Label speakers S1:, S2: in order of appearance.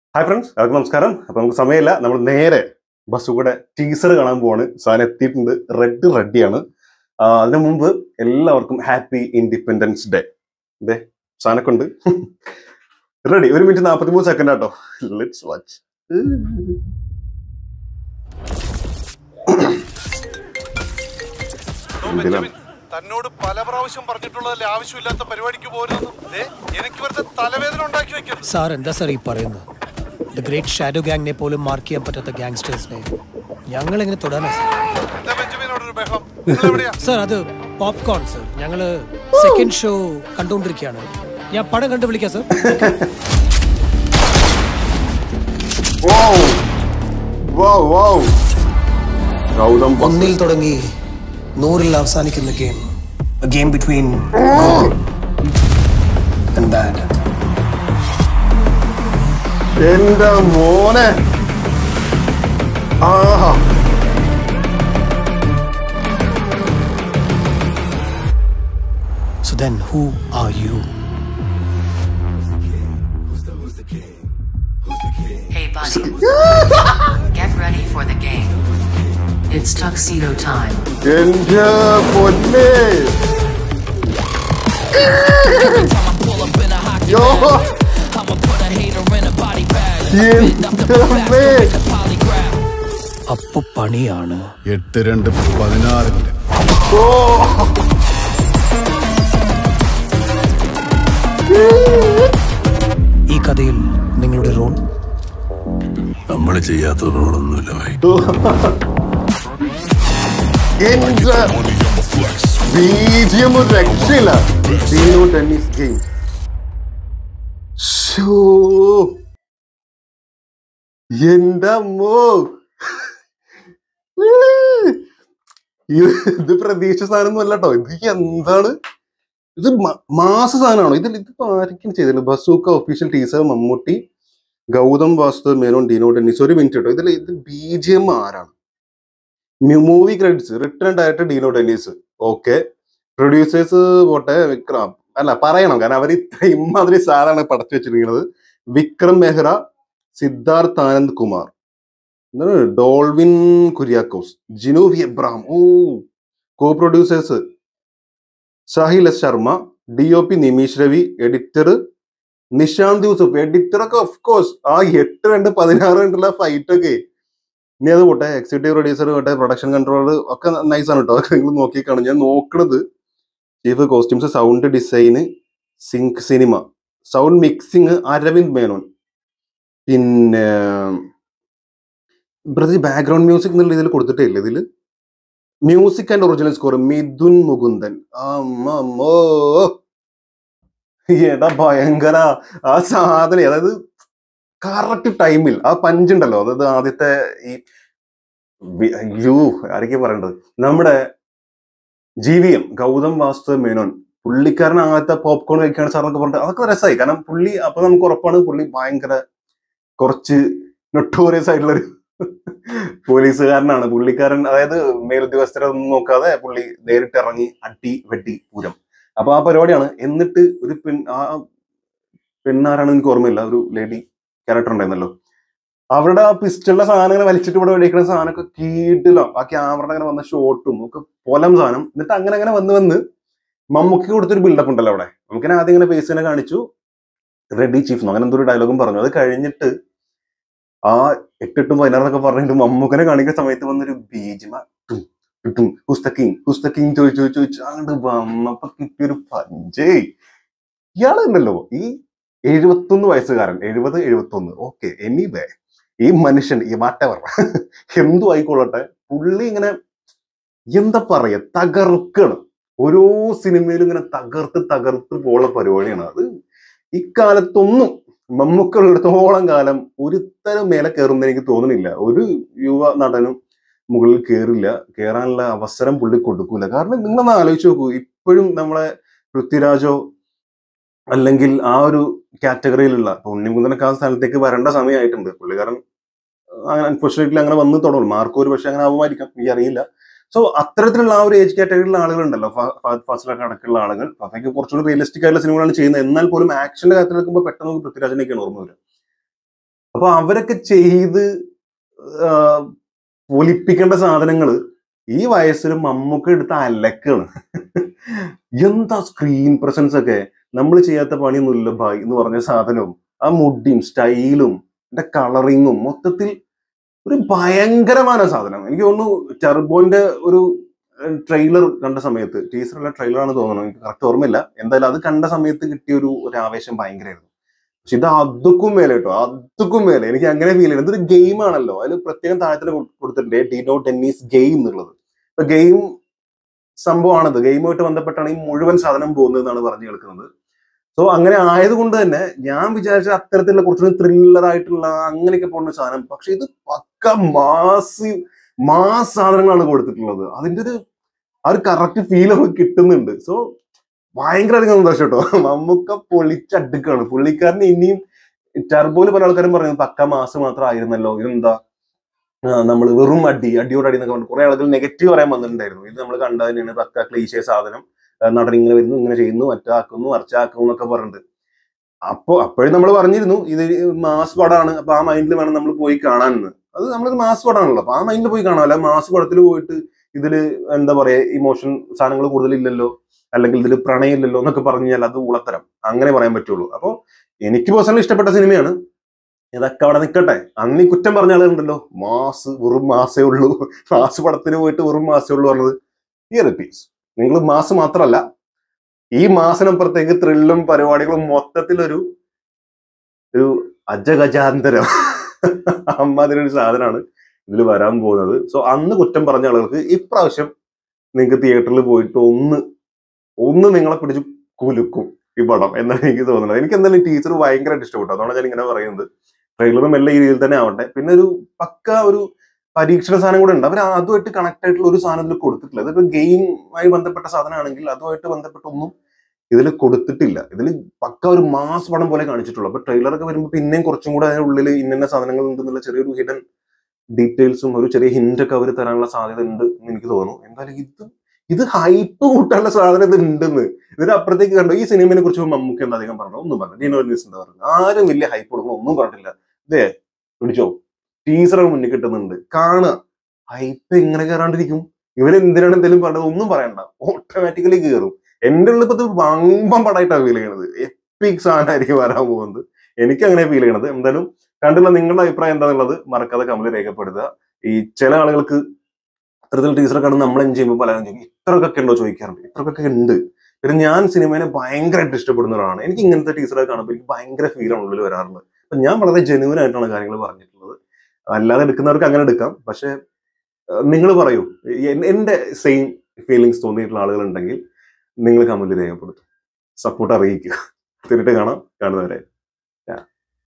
S1: Hi friends എല്ലാവർക്കും നമസ്കാരം അപ്പൊ നമുക്ക് സമയമില്ല നമ്മൾ നേരെ ബസ് കൂടെ ടീസർ കാണാൻ പോവാണ് സാധനം എത്തിയിട്ടുണ്ട് റെഡ് റെഡിയാണ് അതിനു മുമ്പ് എല്ലാവർക്കും ഹാപ്പി ഇൻഡിപെൻഡൻസ് ഡേ ഇതേ സാധനമൊക്കെ ഉണ്ട് റെഡി ഒരു മിനിറ്റ് നാൽപ്പത്തി മൂന്ന് സെക്കൻഡ് ആട്ടോ ലെറ്റ്സ് വാച്ച്
S2: ബെഞ്ചമിൻ തന്നോട് പല പ്രാവശ്യം പറഞ്ഞിട്ടുള്ളതല്ലേ ആവശ്യമില്ലാത്ത പരിപാടിക്ക് പോരുന്നു എനിക്ക് വെറുതെ തലവേദന ഉണ്ടാക്കി വെക്കരുത്
S3: സാർ എന്താ സാർ ഈ പറയുന്നത് ദ ഗ്രേറ്റ് ഷാഡോ ഗാങ്ങിനെ പോലും മാർക്ക് ചെയ്യാൻ പറ്റാത്ത ഗാങ്സ്റ്റേഴ്സിനെ ഞങ്ങൾ എങ്ങനെ തൊടാനാ സാർ
S2: എന്താ ബെഞ്ചമിനോടൊരു ബഹളം നിങ്ങൾ എവിടെയാ
S3: സാർ അത് പോപ്കോൺ സാർ ഞങ്ങള് സെക്കൻഡ് ഷോ കണ്ടുകൊണ്ടിരിക്കുകയാണ് ഞാൻ പടം കണ്ടു വിളിക്കാം സാർ
S1: ഗൗതം ബസ്.
S3: ഒന്നിൽ തുടങ്ങി നൂറിൽ അവസാനിക്കുന്ന ഗെയിം ഗെയിം ബിറ്റ്വീൻ ബാഡ്
S1: എന്റെ മോനെ ആഹാ
S3: so then who are you
S4: Hey, buddy. Get ready for the game. It's tuxedo time.
S1: എന്റെ പൊന്നെ യോ എന്റെ അമ്മേ.
S3: അപ്പൊ പണിയാണ്
S5: എട്ട് രണ്ട് പതിനാറിന്റെ
S1: ഓ.
S3: ഈ കഥയിൽ നിങ്ങളുടെ റോൾ
S5: നമ്മൾ ചെയ്യാത്ത റോളൊന്നുമില്ല ഭായി
S1: എന്റെ ബീജിയം ഒരു രക്ഷയില്ല സീനോ ടെന്നീസ് ഗെയിം ഷോ എന്റെ അമ്മോ ഇത് പ്രതീക്ഷ സാധനം അല്ല കേട്ടോ ഇത് എന്താണ് ഇത് മ- മാസ സാധനമാണോ ഇതിൽ ഇതിപ്പോ ആരൊക്കെയാണ് ചെയ്തില്ല ബസൂക്ക ഒഫീഷ്യൽ ടീസർ മമ്മൂട്ടി ഗൗതം വാസ്തു മേനോൻ ഡീനോ ടെന്നീസ് ഒരു മിനിറ്റ് കേട്ടോ ഇതിൽ ഇത് ബി ജി എം ആരാണ് movie credits return director Dino Dennis okay producers പോട്ടെ വിക്രം അല്ല പറയണം കാരണം അവർ ഇത്രയും മാതിരി സാധനമാണ് പടച്ചു വെച്ചിരിക്കുന്നത് വിക്രം മെഹ്റ സിദ്ധാർത്ഥ് ആനന്ദ് കുമാർ എന്താണ് ഡോൾവിൻ കുര്യാക്കോസ് ജിനു വി എബ്രഹാം ഓ co producers Sahil S Sharma D O P Nimish Ravi editor Nishanth Yusuf editor ഒക്കെ ഓഫ് കോഴ്സ് ആ എട്ട് രണ്ട് പതിനാറ് രണ്ടുള്ള ഫൈറ്റ് ഒക്കെ ഇനി അത് പോട്ടെ എക്സിക്യൂട്ടീവ് പ്രൊഡ്യൂസർ പോട്ടെ പ്രൊഡക്ഷൻ കൺട്രോളർ ഒക്കെ നൈസ് ആണ് കേട്ടോ അതൊക്കെ നിങ്ങൾ നോക്കിക്കാണും ഞാൻ നോക്കണത് chief costumes sound design sync cinema sound mixing Aravind Menon പിന്നെ പ്രതി ബാക്ക്ഗ്രൗണ്ട് മ്യൂസിക് എന്നുള്ള ഇതിൽ കൊടുത്തിട്ടേ ഇല്ല ഇതിൽ music and original score Mithun Mukundan അമ്മോ ഏതാ ഭയങ്കര ആ സാധനം അതായത് കറക്റ്റ് ടൈമിൽ ആ പഞ്ചുണ്ടല്ലോ അതായത് ആദ്യത്തെ ഈ വി- അയ്യോ ആരൊക്കെ പറയേണ്ടത് നമ്മുടെ ജി വി എം ഗൗതം വാസ്തു മേനോൻ പുള്ളിക്കാരൻ ആദ്യത്തെ പോപ്കോൺ കഴിക്കാണ് സാർ എന്നൊക്കെ പറഞ്ഞിട്ട് അതൊക്കെ രസമായി കാരണം പുള്ളി അപ്പൊ നമുക്ക് ഉറപ്പാണ് പുള്ളി ഭയങ്കര കുറച്ച് നൊട്ടോറിയസ് ആയിട്ടുള്ള ഒരു പോലീസുകാരനാണ് പുള്ളിക്കാരൻ അതായത് മേലുദ്യോഗസ്ഥരെ ഒന്നും നോക്കാതെ പുള്ളി നേരിട്ട് ഇറങ്ങി അടി വെട്ടി പൂരം അപ്പൊ ആ പരിപാടിയാണ് എന്നിട്ട് ഒരു പെൺ ആ പെണ്ണാരാണെന്ന് എനിക്ക് ഓർമ്മയില്ല ഒരു ലേഡി ക്യാരക്ടർ ഉണ്ടായിരുന്നല്ലോ അവരുടെ ആ പിസ്റ്റളിന്റെ സാധനങ്ങൾ വലിച്ചിട്ട് ഇവിടെ വെടിക്കുന്ന സാധനമൊക്കെ കീട്ടിലോ ആ ക്യാമറ അങ്ങനെ വന്ന ഷോട്ടും ഒക്കെ പൊലം സാധനം എന്നിട്ട് അങ്ങനെ അങ്ങനെ വന്ന് വന്ന് മമ്മൂക്ക് കൊടുത്തൊരു ബിൽഡപ്പ് ഉണ്ടല്ലോ അവിടെ നമുക്കിനെ ആദ്യം ഇങ്ങനെ ഫേസിനെ കാണിച്ചു റെഡി ചീഫ് അങ്ങനെ എന്തോ ഒരു ഡയലോഗും പറഞ്ഞു അത് കഴിഞ്ഞിട്ട് ആ എട്ടെട്ടും പതിനാറൊക്കെ പറഞ്ഞിട്ട് മമ്മൂക്കനെ കാണിക്കുന്ന സമയത്ത് വന്നൊരു ബീജിമ ഹുസ്തക്കിങ് ഹുസ്തക്കിങ് ചോദിച്ചു ചോദിച്ചു ചോദിച്ചു അങ്ങോട്ട് വന്നപ്പോ കിട്ടിയൊരു പഞ്ചേ ഇയാളുണ്ടല്ലോ ഈ എഴുപത്തൊന്ന് വയസ്സുകാരൻ എഴുപത് എഴുപത്തൊന്ന് ഓക്കെ എനിവേ ഈ മനുഷ്യൻ ഈ മാറ്റവർ എന്തു ആയിക്കൊള്ളട്ടെ പുള്ളി ഇങ്ങനെ എന്താ പറയാ തകർക്കാണ് ഓരോ സിനിമയിലും ഇങ്ങനെ തകർത്ത് തകർത്ത് പോലുള്ള പരിപാടിയാണ് അത് ഇക്കാലത്തൊന്നും മമ്മൂക്കുള്ളിടത്തോളം കാലം ഒരുത്തരം മേലെ കയറുന്ന എനിക്ക് തോന്നുന്നില്ല ഒരു യുവ നടനും മുകളിൽ കയറില്ല കയറാനുള്ള അവസരം പുള്ളി കൊടുക്കൂല കാരണം നിങ്ങളൊന്ന് ആലോചിച്ച് നോക്കൂ ഇപ്പോഴും നമ്മളെ പൃഥ്വിരാജോ അല്ലെങ്കിൽ ആ ഒരു കാറ്റഗറിയിലുള്ള ഇപ്പൊ ഉണ്ണിമുന്തനൊക്കെ ആ സ്ഥലത്തേക്ക് വരേണ്ട സമയമായിട്ടുണ്ട് പുള്ളിക്കാരൻ അങ്ങനെ അൺഫോർച്ചുനേറ്റ്ലി അങ്ങനെ വന്ന് തുടങ്ങും മാർക്കും ഒരു പക്ഷെ അങ്ങനെ ആവുമായിരിക്കാം എനിക്ക് അറിയില്ല സോ അത്തരത്തിലുള്ള ആ ഒരു ഏജ് കാറ്റഗറിയിലുള്ള ആളുകളുണ്ടല്ലോ ഫ- ഫഹദ് ഫാസിലൊക്കെ അടക്കമുള്ള ആളുകൾ ഫഹദൊക്കെ കുറച്ചുകൂടി റിയലിസ്റ്റിക് ആയിട്ടുള്ള സിനിമകളാണ് ചെയ്യുന്നത് എന്നാൽ പോലും ആക്ഷന്റെ കാര്യത്തിൽ നിൽക്കുമ്പോൾ പെട്ടെന്ന് നമുക്ക് പൃഥ്വിരാജിനൊക്കെയാണ് ഓർമ്മ വരിക അപ്പൊ അവരൊക്കെ ചെയ്ത് ആ, പൊലിപ്പിക്കേണ്ട സാധനങ്ങള് ഈ വയസ്സിൽ മമ്മൂക്ക എടുത്ത അലക്കാണ് എന്താ സ്ക്രീൻ പ്രസൻസ് ഒക്കെ നമ്മൾ ചെയ്യാത്ത പണിയൊന്നുമില്ല ഭായ് എന്ന് പറഞ്ഞ സാധനവും ആ മുടിയും സ്റ്റൈലും എന്റെ കളറിങ്ങും മൊത്തത്തിൽ ഒരു ഭയങ്കരമായ സാധനം എനിക്ക് തോന്നുന്നു ടർബോന്റെ ഒരു ട്രെയിലർ കണ്ട സമയത്ത് ടീച്ചറുള്ള ട്രെയിലറാണ് തോന്നുന്നത് എനിക്ക് കറക്റ്റ് ഓർമ്മയില്ല എന്തായാലും അത് കണ്ട സമയത്ത് കിട്ടിയ ഒരു ഒരു ആവേശം ഭയങ്കരമായിരുന്നു പക്ഷെ ഇത് അതുക്കും മേലെ കേട്ടോ അതുക്കും മേലെ എനിക്ക് അങ്ങനെ ഫീൽ ചെയ്യുന്നത് ഇതൊരു ഗെയിം ആണല്ലോ അതിൽ പ്രത്യേകം താഴത്തിന് കൊടുത്തിട്ടുണ്ട് ഡിനോ ടെന്നീസ് ഗെയിം എന്നുള്ളത് ഇപ്പൊ ഗെയിം സംഭവമാണത് ഗെയിമുമായിട്ട് ബന്ധപ്പെട്ടാണ് ഈ മുഴുവൻ സാധനം പോകുന്നത് എന്നാണ് പറഞ്ഞു കേൾക്കുന്നത് സോ അങ്ങനെ ആയതുകൊണ്ട് തന്നെ ഞാൻ വിചാരിച്ച അത്തരത്തിലുള്ള കുറച്ചുകൂടി ത്രില്ലർ ആയിട്ടുള്ള അങ്ങനെയൊക്കെ പോകുന്ന സാധനം പക്ഷെ ഇത് പക്ക മാസി മാസ് സാധനങ്ങളാണ് കൊടുത്തിട്ടുള്ളത് അതിന്റെ ഒരു ആ ഒരു കറക്റ്റ് ഫീൽ നമുക്ക് കിട്ടുന്നുണ്ട് സോ ഭയങ്കര അധികം സന്തോഷം കേട്ടോ മമ്മൂക്ക പൊളിച്ചടുക്കാണ് പുള്ളിക്കാരന് ഇനിയും ടർബോയില് പല ആൾക്കാരും പറയുന്നത് പക്ക മാസ് മാത്രം ആയിരുന്നല്ലോ ഇതെന്താ നമ്മൾ വെറും അടി അടിയോട് അടി എന്നൊക്കെ പറഞ്ഞു കുറെ ആളുകൾ നെഗറ്റീവ് പറയാൻ വന്നിട്ടുണ്ടായിരുന്നു ഇത് നമ്മൾ കണ്ടത് തന്നെയാണ് പക്ക ക്ലീശേ സാധനം ആ, നടൻ ഇങ്ങനെ വരുന്നു ഇങ്ങനെ ചെയ്യുന്നു മറ്റാക്കുന്നു മറിച്ചാക്കുന്നു എന്നൊക്കെ പറഞ്ഞിട്ട് അപ്പോ അപ്പോഴും നമ്മൾ പറഞ്ഞിരുന്നു ഇത് മാസ് പടമാണ് അപ്പൊ ആ മൈൻഡിൽ വേണം നമ്മൾ പോയി കാണാനെന്ന് അത് നമ്മളൊരു മാസ് പടമാണല്ലോ അപ്പൊ ആ മൈൻഡിൽ പോയി കാണാം അല്ല മാസ് പടത്തിൽ പോയിട്ട് ഇതില് എന്താ പറയാ ഇമോഷൻ സാധനങ്ങൾ കൂടുതലില്ലല്ലോ അല്ലെങ്കിൽ ഇതിൽ പ്രണയം ഇല്ലല്ലോ എന്നൊക്കെ പറഞ്ഞു കഴിഞ്ഞാൽ അത് ഊളത്തരം അങ്ങനെ പറയാൻ പറ്റുള്ളൂ അപ്പോൾ എനിക്ക് പേഴ്സണലി ഇഷ്ടപ്പെട്ട സിനിമയാണ് ഇതൊക്കെ അവിടെ നിൽക്കട്ടെ അന്ന് ഈ കുറ്റം പറഞ്ഞ ആളുകളുണ്ടല്ലോ മാസ് വെറും മാസേ ഉള്ളൂ മാസ് പടത്തിന് പോയിട്ട് വെറും മാസേ ഉള്ളൂ പറഞ്ഞത് ഈ റിപ്പീറ്റ്സ് നിങ്ങൾ മാസ് മാത്രമല്ല ഈ മാസിനപ്പുറത്തേക്ക് ത്രില്ലും പരിപാടികളും മൊത്തത്തിലൊരു ഒരു അജഗജാന്തരം അമ്മാതിരി സാധനമാണ് ഇതിൽ വരാൻ പോകുന്നത് സോ അന്ന് കുറ്റം പറഞ്ഞ ആളുകൾക്ക് ഇപ്രാവശ്യം നിങ്ങൾക്ക് തിയേറ്ററിൽ പോയിട്ട് ഒന്ന് ഒന്ന് നിങ്ങളെ പിടിച്ച് കുലുക്കും ഈ പടം എന്നാണ് എനിക്ക് തോന്നുന്നത് എനിക്ക് എന്തായാലും ടീച്ചർ ഭയങ്കരമായിട്ട് ഇഷ്ടപ്പെട്ടു അതുകൊണ്ടാണ് ഞാൻ ഇങ്ങനെ പറയുന്നത് ട്രെയിലറും എല്ലാ രീതിയിൽ തന്നെ ആവട്ടെ പിന്നെ ഒരു പക്ക ഒരു പരീക്ഷണ സാധനം കൂടെ ഉണ്ട് അവർ അതുമായിട്ട് കണക്ട് ആയിട്ടുള്ള ഒരു സാധനം ഇതിൽ കൊടുത്തിട്ടില്ല ഇതൊരു ഗെയിമായി ബന്ധപ്പെട്ട സാധനമാണെങ്കിൽ അതുമായിട്ട് ബന്ധപ്പെട്ട ഒന്നും ഇതിൽ കൊടുത്തിട്ടില്ല ഇതിൽ പക്ക ഒരു മാസ് പടം പോലെ കാണിച്ചിട്ടുള്ളൂ അപ്പൊ ട്രെയിലറൊക്കെ വരുമ്പോൾ പിന്നെയും കുറച്ചും കൂടെ അതിനുള്ളിൽ ഇന്ന സാധനങ്ങൾ ഉണ്ടെന്നുള്ള ചെറിയൊരു ഹിഡൻ ഡീറ്റെയിൽസും ഒരു ചെറിയ ഹിന്റ് ഒക്കെ അവർ തരാനുള്ള സാധ്യത ഉണ്ട് എന്ന് എനിക്ക് തോന്നുന്നു എന്തായാലും ഇത് ഇത് ഹൈപ്പ് കൂട്ടാനുള്ള സാധനം ഇത് ഉണ്ടെന്ന് ഇതിന് അപ്പുറത്തേക്ക് കണ്ടു ഈ സിനിമയെ കുറിച്ച് മമ്മൂക്ക് എന്താ അധികം പറഞ്ഞു ഒന്നും പറഞ്ഞു ഡിനോ ന്യൂസ് എന്താ പറഞ്ഞു ആരും വലിയ ഹൈപ്പ് കൊടുക്കുന്നു ഒന്നും പറഞ്ഞില്ല ഇതേ പിടിച്ചോ ടീച്ചർ മുന്നിൽ കിട്ടുന്നുണ്ട് കാണുക ഹൈപ്പ് എങ്ങനെ കയറാണ്ടിരിക്കും ഇവരെന്തിനാണ് എന്തെങ്കിലും പറഞ്ഞത് ഒന്നും പറയണ്ട ഓട്ടോമാറ്റിക്കലി കയറും എന്റെ ഉള്ളിൽ ഇപ്പൊ ഇത് വമ്പം പടമായിട്ടാണ് ഫീൽ ചെയ്യണത് എപ്പിക് സാധനമായിരിക്കും വരാൻ പോകുന്നത് എനിക്ക് അങ്ങനെ ഫീൽ ചെയ്യണത് എന്തായാലും കണ്ടുള്ള നിങ്ങളുടെ അഭിപ്രായം എന്താണെന്നുള്ളത് മറക്കാതെ കമന്റ് രേഖപ്പെടുത്തുക ഈ ചില ആളുകൾക്ക് അത്തരത്തിൽ ടീച്ചറെ കണ്ട് നമ്മൾ എൻജോയ് ചെയ്യുമ്പോൾ പലരും ചോദിക്കും ഇത്രക്കൊക്കെ ഉണ്ടോ ചോദിക്കാറുണ്ട് ഇത്രക്കൊക്കെ ഉണ്ട് പിന്നെ ഞാൻ സിനിമയെ ഭയങ്കരമായിട്ട് ഇഷ്ടപ്പെടുന്ന ഒരാളാണ് എനിക്ക് ഇങ്ങനത്തെ ടീച്ചറെ കാണുമ്പോൾ എനിക്ക് ഭയങ്കര ഫീലാണ് ഉള്ളിൽ വരാറുള്ളത് അപ്പൊ ഞാൻ വളരെ ജെന്യൂൻ ആയിട്ടാണ് കാര്യങ്ങൾ പറഞ്ഞിട്ടുള്ളത് അല്ലാതെ എടുക്കുന്നവർക്ക് അങ്ങനെ എടുക്കാം പക്ഷെ നിങ്ങൾ പറയൂ എൻ- എന്റെ സെയിം ഫീലിങ്സ് തോന്നിയിട്ടുള്ള ആളുകൾ ഉണ്ടെങ്കിൽ നിങ്ങൾ കമന്റ് രേഖപ്പെടുത്തും സപ്പോർട്ട് അറിയിക്കുക തിരിട്ട് കാണാം കാണുന്നവരെ